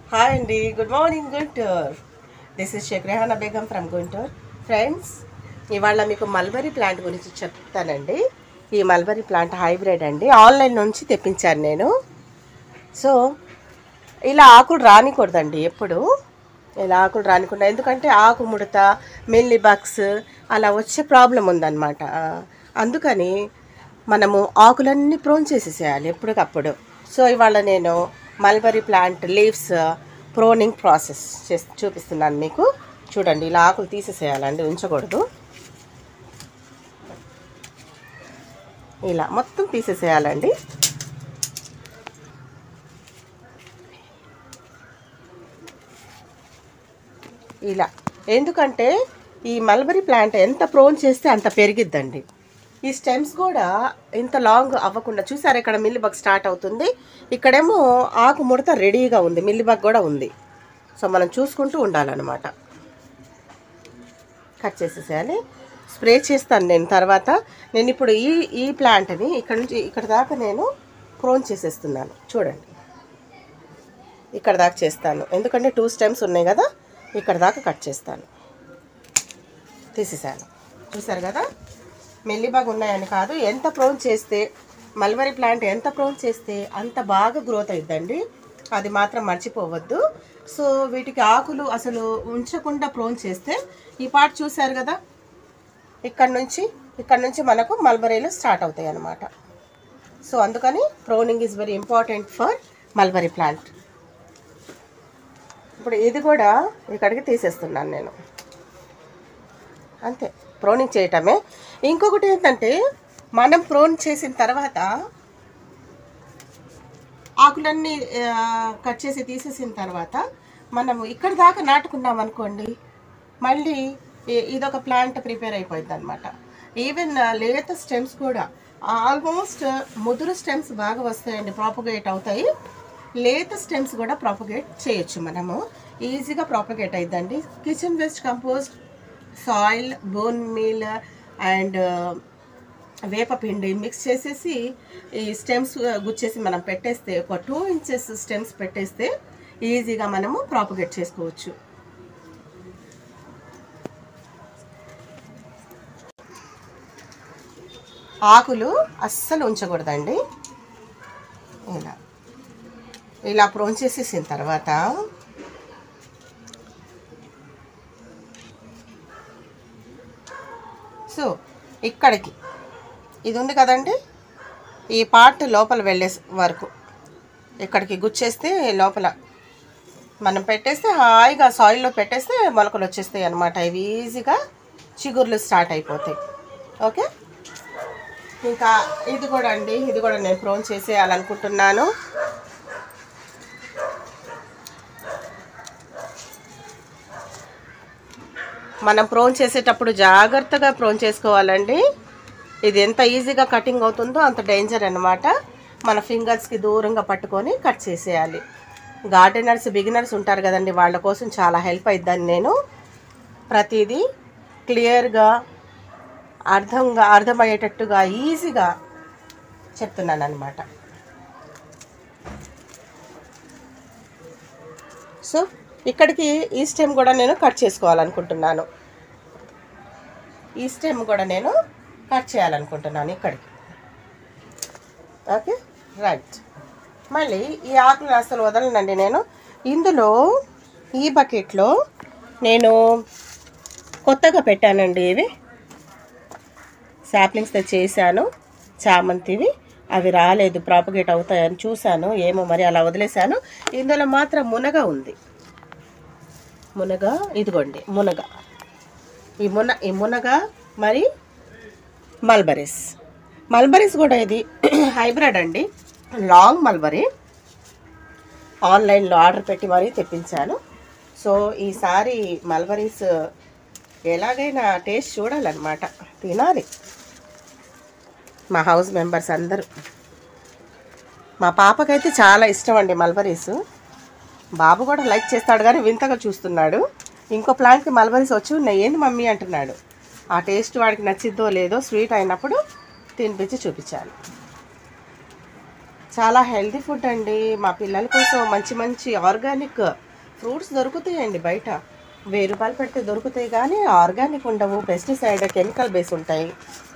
hi అండి good morning Guntur this is Shaik Rehana Begum from Guntur friends ఇవాళ మీకు మల్బరీ ప్లాంట్ గురించి చెప్తానండి ఈ మల్బరీ ప్లాంట్ హైబ్రిడ్ అండి ఆన్లైన్ నుంచి తెప్పించాను నేను సో ఇలా ఆకులు రానికూడదండి ఎప్పుడు ఇలా ఆకులు రానికుండా ఎందుకంటే ఆకు ముడత మెల్లి బగ్స్ అలా వచ్చే ప్రాబ్లం ఉందన్నమాట ఆ, అందుకని మనము ఆకులన్నీ ప్రోన్ చేసేసేయాలి ఎప్పటికప్పుడు సో ఇవాళ నేను mulberry plant leaves pruning process చేసి చూపిస్తున్నాను మీకు చూడండి ఇలా ఆకులు తీసేసేయాలండి ఉంచకూడదు ఇలా మొత్తం తీసేసేయాలండి ఇలా ఎందుకంటే ఈ మల్బరీ ప్లాంట్ ఎంత ప్రోన్ చేస్తే అంత పెరిగిద్దండి ఈ స్టెమ్స్ కూడా ఇంత లాంగ్ అవ్వకుండా చూసారు ఇక్కడ మిల్లిబగ్ స్టార్ట్ అవుతుంది ఇక్కడేమో ఆకు ముడత రెడీగా ఉంది మిల్లిబగ్ కూడా ఉంది సో మనం చూసుకుంటూ ఉండాలన్నమాట కట్ చేసేసేయాలి స్ప్రే చేస్తాను నేను తర్వాత నేను ఇప్పుడు ఈ ఈ ప్లాంట్ని ఇక్కడ నుంచి ఇక్కడ దాకా నేను ప్రోన్ చేసేస్తున్నాను చూడండి ఇక్కడ దాకా చేస్తాను ఎందుకంటే టూ స్టెమ్స్ ఉన్నాయి కదా ఇక్కడ దాకా కట్ చేస్తాను తీసేసాను చూసారు కదా మెల్లిబాగ్ ఉన్నాయని కాదు ఎంత ప్రోన్ చేస్తే మల్బరీ ప్లాంట్ ఎంత ప్రోన్ చేస్తే అంత బాగా గ్రోత్ అవుతుందండి అది మాత్రం మర్చిపోవద్దు సో వీటికి ఆకులు అసలు ఉంచకుండా ప్రోన్ చేస్తే ఈ పార్ట్ చూసారు కదా ఇక్కడ నుంచి ఇక్కడ నుంచి మనకు మల్బరీలు స్టార్ట్ అవుతాయి అన్నమాట సో అందుకని pruning is very important for mulberry plant ఇప్పుడు ఇది కూడా ఇక్కడికి తీసేస్తున్నాను నేను అంతే ప్రోనింగ్ చేయటమే ఇంకొకటి ఏంటంటే మనం ప్రోన్ చేసిన తర్వాత ఆకులన్నీ ఆ, కట్ చేసి తీసేసిన తర్వాత మనము ఇక్కడ దాకా నాటుకున్నాం అనుకోండి మళ్ళీ ఇ- ఇదొక ప్లాంట్ ప్రిపేర్ అయిపోయింది అనమాట ఈవెన్ లేత స్టెమ్స్ కూడా ఆల్మోస్ట్ ముదురు స్టెమ్స్ బాగా వస్తాయండి ప్రాపగేట్ అవుతాయి లేత స్టెమ్స్ కూడా ప్రాపగేట్ చేయొచ్చు మనము ఈజీగా ప్రాపగేట్ అయిద్దండి kitchen waste compost soil bone meal and వేపపిండి మిక్స్ చేసేసి ఈ స్టెమ్స్ గుచ్చేసి మనం పెట్టేస్తే ఒక టూ ఇంచెస్ స్టెమ్స్ పెట్టేస్తే ఈజీగా మనము ప్రాపగేట్ చేసుకోవచ్చు ఆకులు అస్సలు ఉంచకూడదండి ఇలా ఇలా ప్రోన్ చేసేసిన తర్వాత సో ఇక్కడికి ఇది ఉంది కదండి ఈ పార్ట్ లోపల వెళ్ళే వరకు ఇక్కడికి గుచ్చేస్తే లోపల మనం పెట్టేస్తే హాయిగా సాయిల్లో పెట్టేస్తే మొలకలు వచ్చేస్తాయి అన్నమాట ఇవి ఈజీగా చిగుర్లు స్టార్ట్ అయిపోతాయి ఓకే ఇంకా ఇది కూడా అండి ఇది కూడా నేను ప్రోన్ చేసేయాలనుకుంటున్నాను మనం ప్రోన్ చేసేటప్పుడు జాగ్రత్తగా ప్రోన్ చేసుకోవాలండి ఇది ఎంత ఈజీగా కటింగ్ అవుతుందో అంత డేంజర్ అన్నమాట మన ఫింగర్స్కి దూరంగా పట్టుకొని కట్ చేసేయాలి గార్డెనర్స్ బిగినర్స్ ఉంటారు కదండి వాళ్ళ కోసం చాలా హెల్ప్ అయిద్దని నేను ప్రతిదీ క్లియర్గా అర్థంగా అర్థమయ్యేటట్టుగా ఈజీగా చెప్తున్నాను అనమాట సో ఇక్కడికి ఈ స్టెమ్ కూడా నేను కట్ చేసుకోవాలనుకుంటున్నాను ఈ స్టెమ్ కూడా నేను కట్ చేయాలనుకుంటున్నాను ఇక్కడికి ఓకే రైట్ మళ్ళీ ఈ ఆకులను అసలు వదలనండి నేను ఇందులో ఈ బకెట్లో నేను కొత్తగా పెట్టానండి ఇవి శాప్లింగ్స్ చేశాను చామంతివి అవి రాలేదు ప్రాపగేట్ అవుతాయని చూశాను ఏమో మరి అలా వదిలేశాను ఇందులో మాత్రం మునగ ఉంది మునగ ఇదిగోండి మునగ ఈ మున ఈ మునగ మరి మల్బరీస్ మల్బరీస్ కూడా ఇది హైబ్రిడ్ అండి లాంగ్ మల్బరీ ఆన్లైన్లో ఆర్డర్ పెట్టి మరీ తెప్పించాను సో ఈసారి మల్బరీస్ ఎలాగైనా టేస్ట్ చూడాలన్నమాట తినాలి మా హౌస్ మెంబర్స్ అందరూ మా పాపకైతే చాలా ఇష్టం అండి మల్బరీస్ బాబు కూడా లైక్ చేస్తాడు కానీ వింతగా చూస్తున్నాడు ఇంకో ప్లాంట్కి మల్బరీస్ వచ్చి ఉన్నాయి ఏంది మమ్మీ అంటున్నాడు ఆ టేస్ట్ వాడికి నచ్చిద్దో లేదో స్వీట్ అయినప్పుడు తినిపించి చూపించాలి చాలా హెల్తీ ఫుడ్ అండి మా పిల్లల కోసం మంచి మంచి ఆర్గానిక్ ఫ్రూట్స్ దొరుకుతాయండి బయట వెయ్యి రూపాయలు పెడితే దొరుకుతాయి కానీ ఆర్గానిక్ ఉండవు పెస్టిసైడ్ కెమికల్ బేస్ ఉంటాయి